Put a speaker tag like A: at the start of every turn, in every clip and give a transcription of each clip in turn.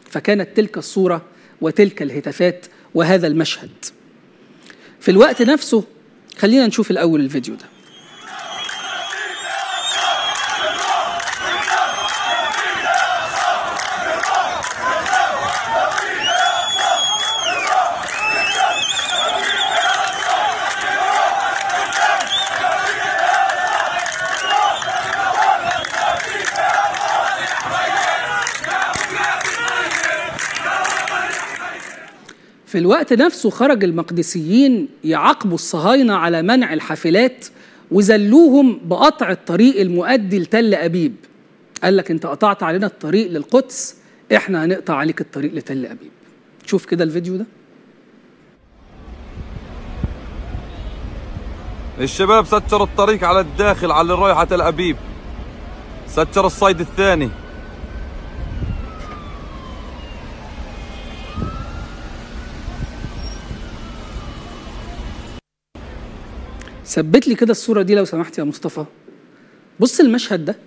A: فكانت تلك الصورة وتلك الهتافات وهذا المشهد في الوقت نفسه خلينا نشوف الأول الفيديو ده في الوقت نفسه خرج المقدسيين يعاقبوا الصهاينة على منع الحافلات وذلوهم بقطع الطريق المؤدي لتل أبيب قال لك انت قطعت علينا الطريق للقدس احنا هنقطع عليك الطريق لتل أبيب شوف كده الفيديو ده
B: الشباب ستر الطريق على الداخل على اللي رايحة تل أبيب ستر الصيد الثاني
A: ثبت لي كده الصورة دي لو سمحت يا مصطفى بص المشهد ده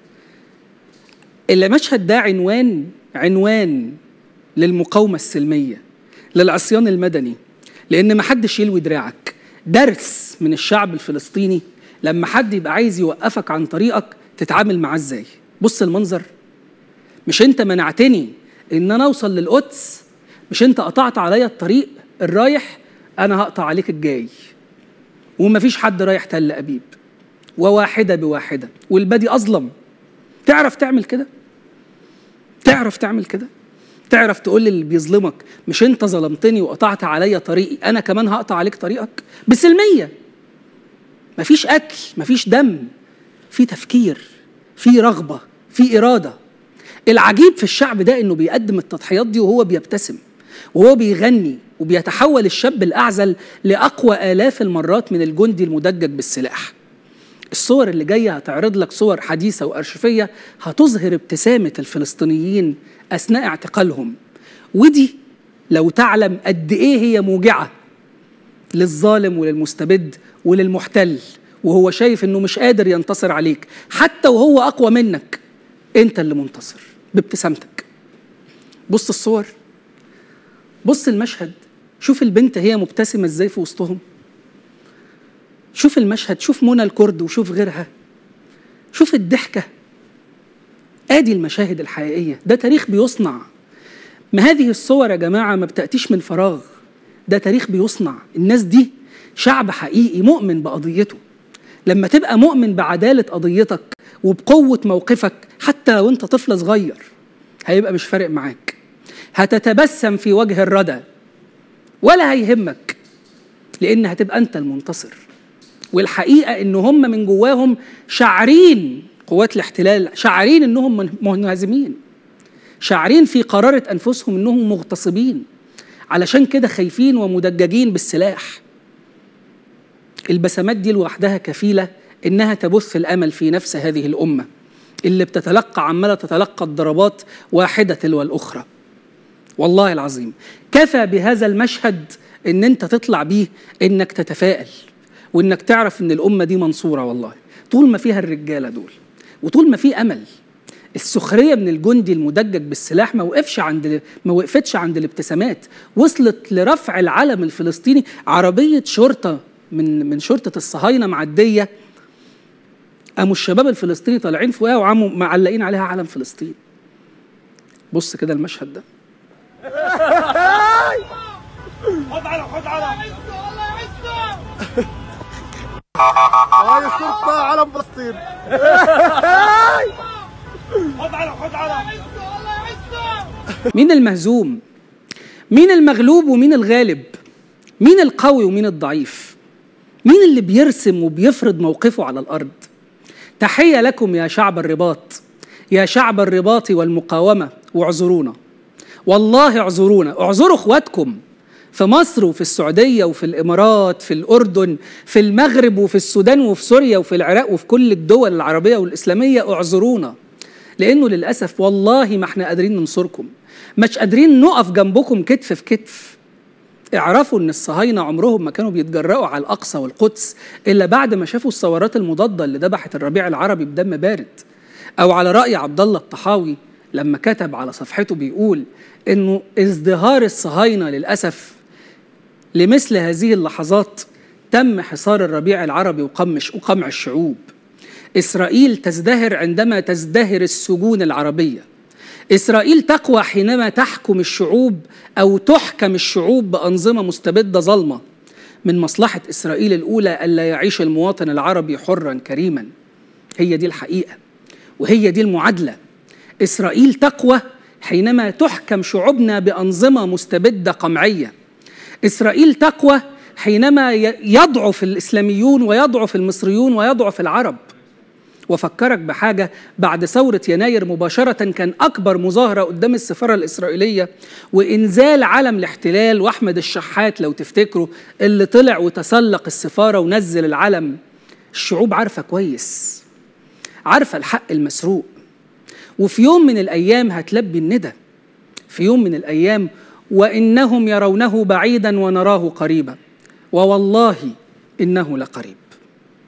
A: المشهد ده عنوان عنوان للمقاومة السلمية للعصيان المدني لأن ما حدش يلوي دراعك درس من الشعب الفلسطيني لما حد يبقى عايز يوقفك عن طريقك تتعامل معاه ازاي بص المنظر مش انت منعتني ان انا اوصل للقدس مش انت قطعت عليا الطريق الرايح انا هقطع عليك الجاي ومفيش حد رايح تل أبيب وواحدة بواحدة والبادي أظلم تعرف تعمل كده تعرف تعمل كده تعرف تقول للي بيظلمك مش انت ظلمتني وقطعت عليا طريقي انا كمان هقطع عليك طريقك بسلميه مفيش قتل مفيش دم في تفكير في رغبه في اراده العجيب في الشعب ده انه بيقدم التضحيات دي وهو بيبتسم وهو بيغني وبيتحول الشاب الأعزل لأقوى آلاف المرات من الجندي المدجج بالسلاح الصور اللي جاية هتعرض لك صور حديثة وأرشيفية هتظهر ابتسامة الفلسطينيين أثناء اعتقالهم ودي لو تعلم قد إيه هي موجعة للظالم وللمستبد وللمحتل وهو شايف إنه مش قادر ينتصر عليك حتى وهو أقوى منك أنت اللي منتصر بابتسامتك بص الصور بص المشهد شوف البنت هي مبتسمة ازاي في وسطهم شوف المشهد شوف منى الكرد وشوف غيرها شوف الضحكة ادي المشاهد الحقيقية ده تاريخ بيصنع ما هذه الصور يا جماعة ما بتأتيش من فراغ ده تاريخ بيصنع الناس دي شعب حقيقي مؤمن بقضيته لما تبقى مؤمن بعدالة قضيتك وبقوة موقفك حتى لو انت طفل صغير هيبقى مش فارق معاك هتتبسم في وجه الردى ولا هيهمك لان هتبقى انت المنتصر والحقيقه ان هم من جواهم شاعرين قوات الاحتلال شاعرين انهم منهزمين شاعرين في قرارة انفسهم انهم مغتصبين علشان كده خايفين ومدججين بالسلاح البسمات دي لوحدها كفيله انها تبث الامل في نفس هذه الامه اللي بتتلقى عماله تتلقى الضربات واحده تلو الاخرى والله العظيم كفى بهذا المشهد ان انت تطلع بيه انك تتفائل وانك تعرف ان الامه دي منصوره والله طول ما فيها الرجاله دول وطول ما في امل السخريه من الجندي المدجج بالسلاح ما وقفش عند ما وقفتش عند الابتسامات وصلت لرفع العلم الفلسطيني عربيه شرطه من من شرطه الصهاينه معديه قاموا الشباب الفلسطيني طالعين فوقها وعموا معلقين عليها علم فلسطين بص كده المشهد ده
C: خد على خد على
D: هاي الشرطة علم فلسطين
C: خد على خد على
A: مين المهزوم مين المغلوب ومين الغالب مين القوي ومين الضعيف مين اللي بيرسم وبيفرض موقفه على الارض تحيه لكم يا شعب الرباط يا شعب الرباط والمقاومه واعذرونا والله اعذرونا اعذروا اخواتكم في مصر وفي السعودية وفي الإمارات في الأردن في المغرب وفي السودان وفي سوريا وفي العراق وفي كل الدول العربية والإسلامية اعذرونا لأنه للأسف والله ما احنا قادرين ننصركم مش قادرين نقف جنبكم كتف في كتف اعرفوا ان الصهاينه عمرهم ما كانوا بيتجرأوا على الاقصى والقدس الا بعد ما شافوا الثورات المضاده اللي ذبحت الربيع العربي بدم بارد او على راي عبد الله الطحاوي لما كتب على صفحته بيقول انه ازدهار الصهاينه للاسف لمثل هذه اللحظات تم حصار الربيع العربي وقمش وقمع الشعوب اسرائيل تزدهر عندما تزدهر السجون العربيه اسرائيل تقوى حينما تحكم الشعوب او تحكم الشعوب بانظمه مستبده ظلمه من مصلحه اسرائيل الاولى الا يعيش المواطن العربي حرا كريما هي دي الحقيقه وهي دي المعادله اسرائيل تقوى حينما تحكم شعوبنا بانظمه مستبده قمعيه اسرائيل تقوى حينما يضعف الاسلاميون ويضعف المصريون ويضعف العرب وفكرك بحاجة بعد ثورة يناير مباشرة كان أكبر مظاهرة قدام السفارة الإسرائيلية وإنزال علم الاحتلال وأحمد الشحات لو تفتكروا اللي طلع وتسلق السفارة ونزل العلم الشعوب عارفة كويس عارفة الحق المسروق وفي يوم من الأيام هتلبي الندى في يوم من الأيام وإنهم يرونه بعيدا ونراه قريبا ووالله إنه لقريب